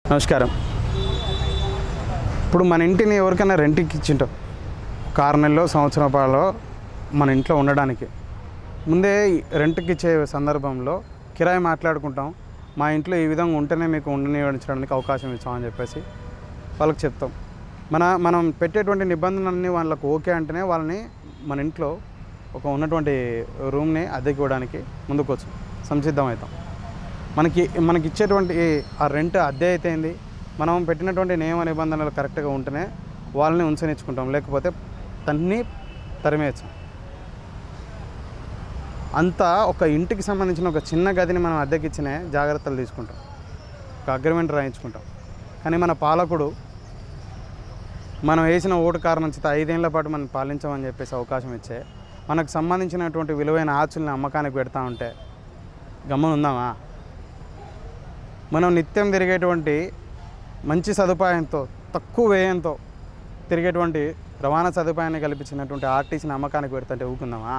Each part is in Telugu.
నమస్కారం ఇప్పుడు మన ఇంటిని ఎవరికైనా రెంట్కి ఇచ్చింటాం ఒక ఆరు నెలలో సంవత్సరం పాలో మన ఇంట్లో ఉండడానికి ముందే రెంట్కి ఇచ్చే సందర్భంలో కిరాయి మాట్లాడుకుంటాం మా ఇంట్లో ఈ విధంగా ఉంటేనే మీకు ఉండనివ్వడానికి అవకాశం ఇచ్చామని చెప్పేసి వాళ్ళకి చెప్తాం మన మనం పెట్టేటువంటి నిబంధనలన్నీ వాళ్ళకు ఓకే అంటేనే వాళ్ళని మన ఇంట్లో ఒక ఉన్నటువంటి రూమ్ని అద్దెకి ఇవ్వడానికి ముందుకు వచ్చు సంసిద్ధం అవుతాం మనకి మనకి ఇచ్చేటువంటి ఆ రెంట్ అద్దె అయితేంది మనం పెట్టినటువంటి నియమ నిబంధనలు కరెక్ట్గా ఉంటేనే వాళ్ళని ఉంచనిచ్చుకుంటాం లేకపోతే తన్ని తరిమేయచ్చు అంతా ఒక ఇంటికి సంబంధించిన ఒక చిన్న గదిని మనం అద్దెకి ఇచ్చినే జాగ్రత్తలు తీసుకుంటాం ఒక అగ్రిమెంట్ రాయించుకుంటాం కానీ మన పాలకుడు మనం వేసిన ఓటు కారణం చేత ఐదేళ్ల పాటు మనం పాలించమని చెప్పేసి అవకాశం ఇచ్చే మనకు సంబంధించినటువంటి విలువైన ఆచుల్ని అమ్మకానికి పెడతా ఉంటే గమ్మన ఉందామా మనం నిత్యం తిరిగేటువంటి మంచి సదుపాయంతో తక్కువ వ్యయంతో తిరిగేటువంటి రవాణా సదుపాయాన్ని కల్పించినటువంటి ఆర్టీసీని అమ్మకానికి పెడుతుంటే ఊకుందామా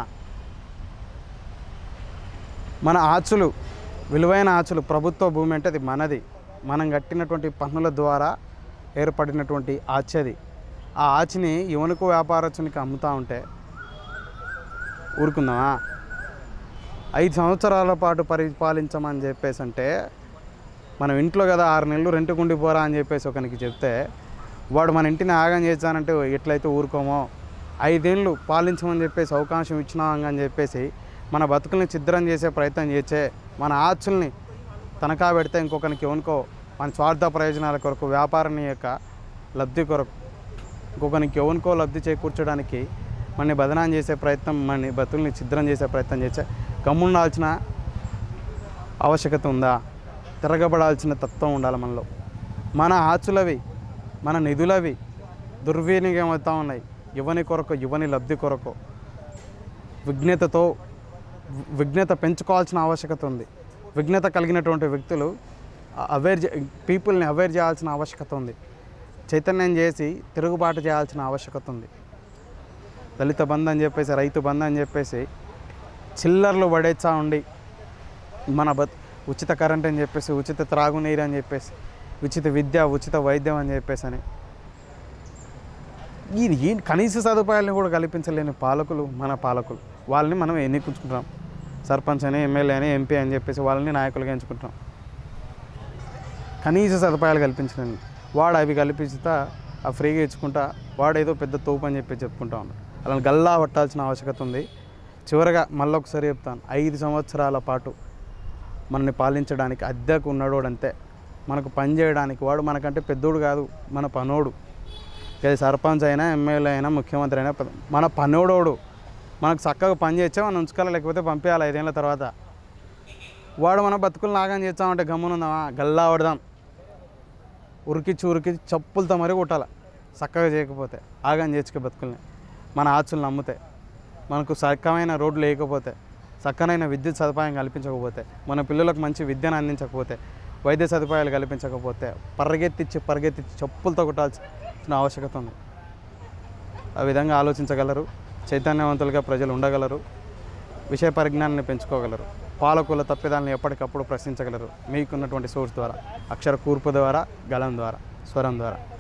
మన ఆచులు విలువైన ఆచులు ప్రభుత్వ భూమి అంటే అది మనది మనం కట్టినటువంటి పన్నుల ద్వారా ఏర్పడినటువంటి ఆచది ఆ ఆచిని యువనకు వ్యాపారస్తునికి అమ్ముతూ ఉంటే ఊరుకుందామా ఐదు సంవత్సరాల పాటు పరిపాలించమని చెప్పేసి అంటే మనం ఇంట్లో కదా ఆరు నెలలు రెంట్కు ఉండిపోరా అని చెప్పేసి ఒకనికి చెప్తే వాడు మన ఇంటిని ఆగం చేశానంటే ఎట్లయితే ఊరుకోమో ఐదేళ్ళు పాలించమని చెప్పేసి అవకాశం ఇచ్చినాం అని చెప్పేసి మన బతుకుల్ని ఛిద్రం చేసే ప్రయత్నం చేసే మన ఆచుల్ని తనఖా పెడితే ఇంకొకరికి ఎవనుకో మన స్వార్థ ప్రయోజనాల కొరకు వ్యాపారాన్ని యొక్క లబ్ధి కొరకు ఇంకొకరికి ఎవనుకో లబ్ధి చేకూర్చడానికి మన బదనాం చేసే ప్రయత్నం మన బతుల్ని ఛిద్రం చేసే ప్రయత్నం చేసే గమ్ముండాల్సిన ఆవశ్యకత ఉందా తిరగబడాల్సిన తత్వం ఉండాలి మనలో మన ఆచులవి మన నిధులవి దుర్వినియోగం అవుతూ ఉన్నాయి యువని కొరకు యువని లబ్ధి కొరకు విఘ్నతతో వి- విఘ్నత పెంచుకోవాల్సిన ఆవశ్యకత ఉంది విఘ్నత కలిగినటువంటి వ్యక్తులు అవేర్ పీపుల్ని అవేర్ చేయాల్సిన ఆవశ్యకత ఉంది చైతన్యం చేసి తిరుగుబాటు చేయాల్సిన ఆవశ్యకత ఉంది దళిత బంధు అని చెప్పేసి రైతు బంధు అని చెప్పేసి చిల్లర్లు పడేచ్చా ఉండి మన బత్ ఉచిత కరెంట్ అని చెప్పేసి ఉచిత త్రాగునీరు అని చెప్పేసి ఉచిత విద్య ఉచిత వైద్యం అని చెప్పేసి అని ఇది ఈ కనీస సదుపాయాలను కూడా కల్పించలేని పాలకులు మన పాలకులు వాళ్ళని మనం ఎన్నికుంటున్నాం సర్పంచ్ అని ఎమ్మెల్యే అని ఎంపీ అని చెప్పేసి వాళ్ళని నాయకులుగా ఎంచుకుంటున్నాం కనీస సదుపాయాలు కల్పించలేని వాడు అవి కల్పిస్తా ఆ ఫ్రీగా ఇచ్చుకుంటా వాడు ఏదో పెద్ద తోపు అని చెప్పి చెప్పుకుంటా ఉన్నాడు అలా గల్లా పట్టాల్సిన ఆవశ్యకత ఉంది చివరగా మళ్ళీ ఒకసారి చెప్తాను ఐదు సంవత్సరాల పాటు మనల్ని పాలించడానికి అద్దెకు ఉన్నాడు అంతే మనకు పని చేయడానికి వాడు మనకంటే పెద్దోడు కాదు మన పనోడు ఇది సర్పంచ్ అయినా ఎమ్మెల్యే అయినా ముఖ్యమంత్రి అయినా పెద్ద- మన పనోడోడు మనకు చక్కగా పని చేస్తే మనం ఉంచుకోవాలి లేకపోతే పంపించాలి ఐదేళ్ళ తర్వాత వాడు మన బతుకులు నాగం చేస్తామంటే గమ్మునుందామా గల్లా పడదాం ఉరికిచ్చి ఉరికిచ్చి చప్పులతో మరీ కొట్టాలి చక్కగా చేయకపోతే ఆగం చేసుకే బతుకుల్ని మన ఆచులను నమ్మితే మనకు సక్కమైన రోడ్లు లేకపోతే చక్కనైన విద్యుత్ సదుపాయం కల్పించకపోతే మన పిల్లలకు మంచి విద్యను అందించకపోతే వైద్య సదుపాయాలు కల్పించకపోతే పరిగెత్తిచ్చి పరిగెత్తిచ్చి చెప్పులతో కొట్టాల్సిన ఆవశ్యకత ఉంది ఆ విధంగా ఆలోచించగలరు చైతన్యవంతులుగా ప్రజలు ఉండగలరు విషయ పరిజ్ఞానాన్ని పెంచుకోగలరు పాలకుల తప్పిదాలను ఎప్పటికప్పుడు ప్రశ్నించగలరు మీకున్నటువంటి సోర్స్ ద్వారా అక్షర కూర్పు ద్వారా గళం ద్వారా స్వరం ద్వారా